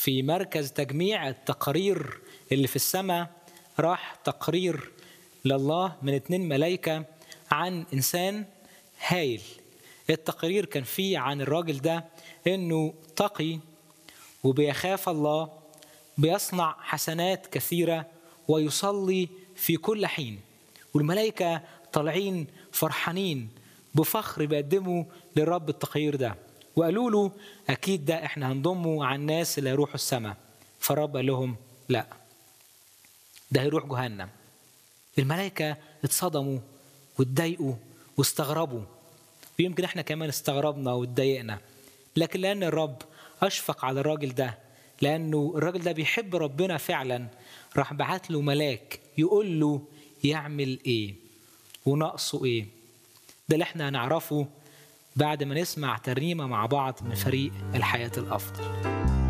في مركز تجميع التقارير اللي في السماء راح تقرير لله من اتنين ملايكة عن إنسان هايل التقرير كان فيه عن الراجل ده إنه تقي وبيخاف الله بيصنع حسنات كثيرة ويصلي في كل حين والملائكة طالعين فرحانين بفخر بيقدموا للرب التقرير ده وقالوا له أكيد ده إحنا هنضمه على الناس اللي هيروحوا السماء فالرب قال لهم لا ده هيروح جهنم الملائكة اتصدموا واتضايقوا واستغربوا ويمكن احنا كمان استغربنا واتضايقنا لكن لأن الرب أشفق على الراجل ده لأنه الراجل ده بيحب ربنا فعلا راح بعت له ملاك يقول له يعمل إيه وناقصه إيه ده اللي احنا هنعرفه بعد ما نسمع ترنيمة مع بعض من فريق الحياة الأفضل